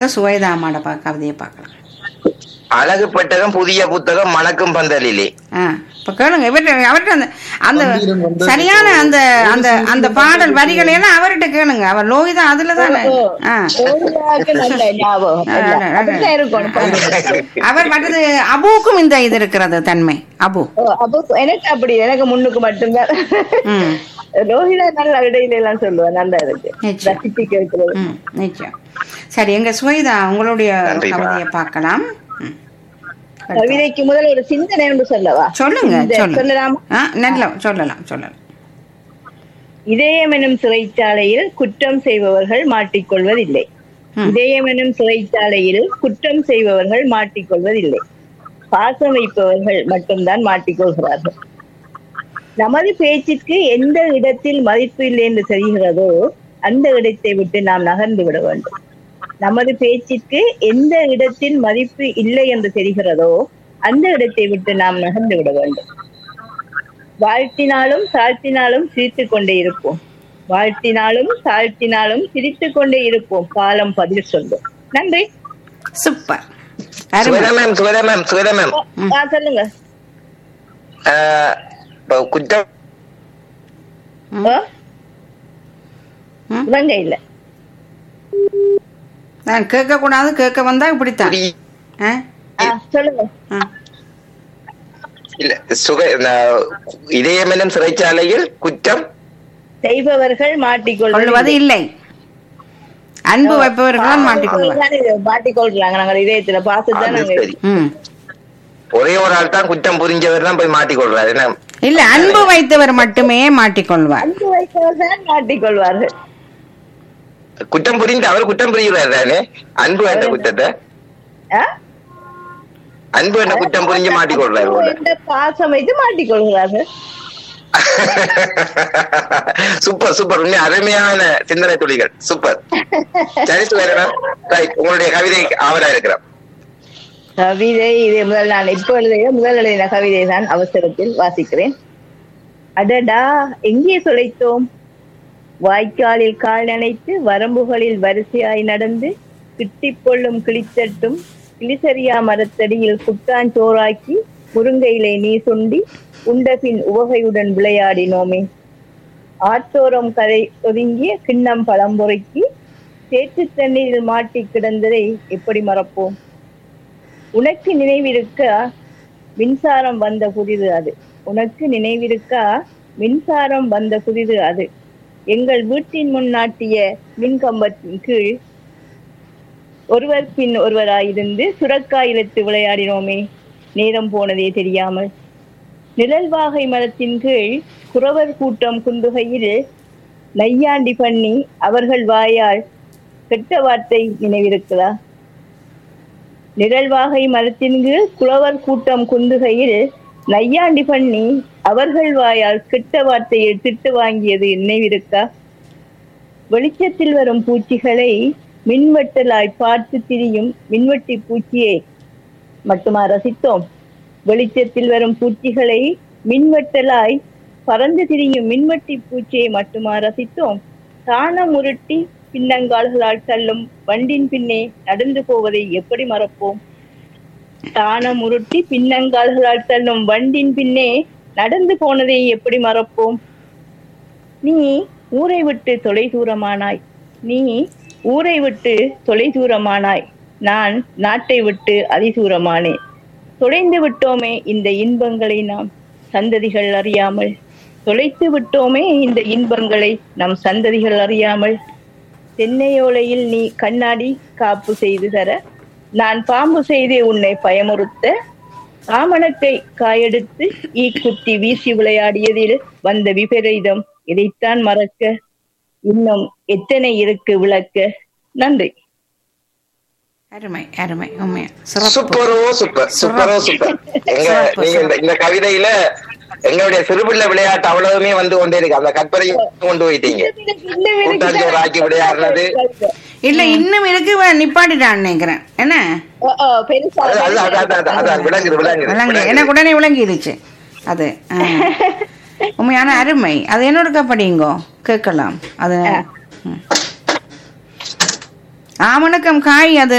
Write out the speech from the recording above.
சுவைதாமாட பா கவிதையை பார்க்கலாம் அழகு பெட்டகம் புதிய புத்தகம் மணக்கும் பந்தலிலே ஆ இப்ப கேளுங்க இவர்கிட்ட அவர்கிட்ட அந்த அந்த தம்பீரன் வந்தது சரியான அந்த அந்த அந்த பாடல் வரிகளை எல்லாம் அவர்கிட்ட கேளுங்க அவர் லோகிதா அதுல தானே ஆ ஓடியாக்கு நல்ல ஞாபகம் எல்லாம். அப்படித்தான் இருக்கணும் அவர் மற்றது அபுவுக்கும் இந்த இது இருக்கிறது தன்மை அபு ஓ, அப்போ எனக்கு அப்படி எனக்கு முன்னுக்கு மட்டும்தான் ம் ரோஹிதா நல்ல இடையில எல்லாம் சொல்லுவேன் நல்லா இருக்கு நிச்சயம். ரசிச்சு கேட்கிறது ம் நிச்சயம் சரி எங்க சுவைதா உங்களுடைய நன்றிப்பா. கவிதையை பார்க்கலாம் ம். கவிதைக்கு முதல் ஒரு சிந்தனை ஒன்று சொல்லவா சொல்லுங்க இந்த- சொல்லுங்க சொல்லலாமா ஆ நல்ல சொல்லலாம் சொல்லலாம் இதயம் எனும் சிறைச்சாலையில் குற்றம் செய்பவர்கள் மாட்டிக்கொள்வதில்லை ம். இதயம் எனும் சிறைச்சாலையில் குற்றம் செய்பவர்கள் மாட்டிக்கொள்வதில்லை பாசம் வைப்பவர்கள் மட்டும்தான் மாட்டிக்கொள்கிறார்கள் நமது பேச்சுக்கு எந்த இடத்தில் மதிப்பு இல்லை என்று தெரிகிறதோ அந்த இடத்தை விட்டு நாம் நகர்ந்து விட வேண்டும் நமது பேச்சுக்கு எந்த இடத்தில் மதிப்பு இல்லை என்று தெரிகிறதோ அந்த இடத்தை விட்டு நாம் நகர்ந்து விட வேண்டும் வாழ்த்தினாலும் தாழ்த்தினாலும் சிரித்துக் கொண்டே இருப்போம் வாழ்த்தினாலும் தாழ்த்தினாலும் சிரித்துக் கொண்டே இருப்போம் காலம் பதில் சொல்லும் நன்றி சூப்பர் அருமை Swetha ma'am Swetha ma'am Swetha ma'am ஆ, சொல்லுங்க ஆஹ், இப்ப குற்றம் ஆ? ம். இவங்க இல்ல நான் கேட்க கூடாது கேட்க வந்தா இப்படித்தான் புரி- ஆ? ஆ, சொல்லுங்க ஆ. இல்ல சுக இந்த இதயம் எனும் சிறைச்சாலையில் குற்றம் செய்பவர்கள் மாட்டிக்கொள்வது கொள்வது இல்லை அன்பு வைப்பவர்கள் தான் மாட்டிக்கொள்வார் மாட்டிக்கொள்றாங்க நாங்க இதயத்துல பாசத்தான் அது நாங்க சரி ம் ஒரே ஒரு ஆள் தான் குற்றம் புரிஞ்சவர் தான் போய் மாட்டிக்கொள்றாரு என்ன இல்ல அன்பு வைத்தவர் மட்டுமே மாட்டிக்கொள்வார் அன்பு வைப்பவர்கள் மாட்டிக்கொள்வார்கள் குற்றம் புரிந்து அவர் குற்றம் புரிகிறார் தானே அன்பு என்ற குற்றத்தை ஆ? அன்பு என்ற குற்றம் புரிஞ்சு மாட்டிக்கொள்றாரு போல என்ற பாசம் வைத்து மாட்டிக்கொள்கிறார்கள் சூப்பர் சூப்பர் உண்மை அருமையான சிந்தனை துளிகள் சூப்பர் சரி சுவேதனா ரைட் உங்களுடைய கவிதை ஆவலா இருக்கிறோம் கவிதை இது முதல் நான் இப்ப எழுதிய முதல் எழுதின கவிதை தான் அவசரத்தில் வாசிக்கிறேன் அடடா எங்கே தொலைத்தோம் வாய்க்காலில் கால் நனைத்து வரம்புகளில் வரிசையாய் நடந்து கிட்டிப் கொள்ளும் கிளித்தட்டும் கிளிசரியா மரத்தடியில் குட்டாஞ்சோறாக்கி முருங்கையிலை நீ சுண்டி உண்டபின் உவகையுடன் விளையாடினோமே ஆற்றோரம் கரை ஒதுங்கிய கிண்ணம் பழம்பொறுக்கி சேற்று தண்ணீரில் மாட்டி கிடந்ததை எப்படி மறப்போம் உனக்கு நினைவிருக்கா மின்சாரம் வந்த புதிது அது உனக்கு நினைவிருக்கா மின்சாரம் வந்த புதிது அது எங்கள் வீட்டின் முன் நாட்டிய மின்கம்பத்தின் கீழ் ஒருவர் பின் ஒருவராயிருந்து சுரக்காய் இழுத்து விளையாடினோமே நேரம் போனதே தெரியாமல் நிழல்வாகை மரத்தின் கீழ் குறவர் கூட்டம் குந்துகையில் நையாண்டி பண்ணி அவர்கள் வாயால் கெட்ட வார்த்தை நினைவிருக்கிறா நிழல்வாகை மரத்தின் கீழ் குளவர் கூட்டம் குந்துகையில் நையாண்டி பண்ணி அவர்கள் வாயால் கெட்ட வார்த்தையில் திட்டு வாங்கியது நினைவிருக்கா வெளிச்சத்தில் வரும் பூச்சிகளை மின்வெட்டலாய் பார்த்து திரியும் மின்வெட்டி பூச்சியை மட்டுமா ரசித்தோம் வெளிச்சத்தில் வரும் பூச்சிகளை மின்வெட்டலாய் பறந்து திரியும் மின்வெட்டி பூச்சியை மட்டுமா ரசித்தோம் தானம் உருட்டி பின்னங்கால்களால் தள்ளும் வண்டின் பின்னே நடந்து போவதை எப்படி மறப்போம் தானம் உருட்டி பின்னங்கால்களால் தள்ளும் வண்டின் பின்னே நடந்து போனதை எப்படி மறப்போம் நீ ஊரை விட்டு தொலை தூரமானாய் நீ ஊரை விட்டு தொலை தூரமானாய் நான் நாட்டை விட்டு அதிதூரமானேன் தொலைந்து விட்டோமே இந்த இன்பங்களை நாம் சந்ததிகள் அறியாமல் தொலைத்து விட்டோமே இந்த இன்பங்களை நம் சந்ததிகள் அறியாமல் தென்னையோலையில் நீ கண்ணாடி காப்பு செய்து தர நான் பாம்பு செய்து உன்னை பயமுறுத்த காமணத்தை காயெடுத்து ஈ குத்தி வீசி விளையாடியதில் வந்த விபரீதம் இதைத்தான் மறக்க இன்னும் எத்தனை இருக்கு விளக்க நன்றி அருமை அருமை உண்மையா சிறப்பு சூப்பரோ சூப்பர் சூப்பரோ சூப்பர் எங்க சிறப்பு, நீங்க இந்த- இந்த கவிதையில எங்களுடைய சிறுபிள்ளை விளையாட்டு அவ்வளவுமே வந்து கொண்டே இருக்கு அந்த கற்பனையும் கொண்டு போயிட்டீங்க கூட்டாஞ்சோறு ஆக்கி விளையாடுறது. இல்ல இன்னும் இருக்கு இவன் நிப்பாட்டிட்டான்னு நினைக்கிறேன் என்ன ஓ, ஓ, பெருசா அது- அது- அது- அது- அது- அதான் விளங்குது விளங்குது விளங்கு விளங்குது. எனக்கு உடனே விளங்கிடுச்சு அது ஆ. உண்மையான அருமை அது என்னோட படிங்கோ கேட்கலாம் அது ம். ஆ வணக்கம் காய் அது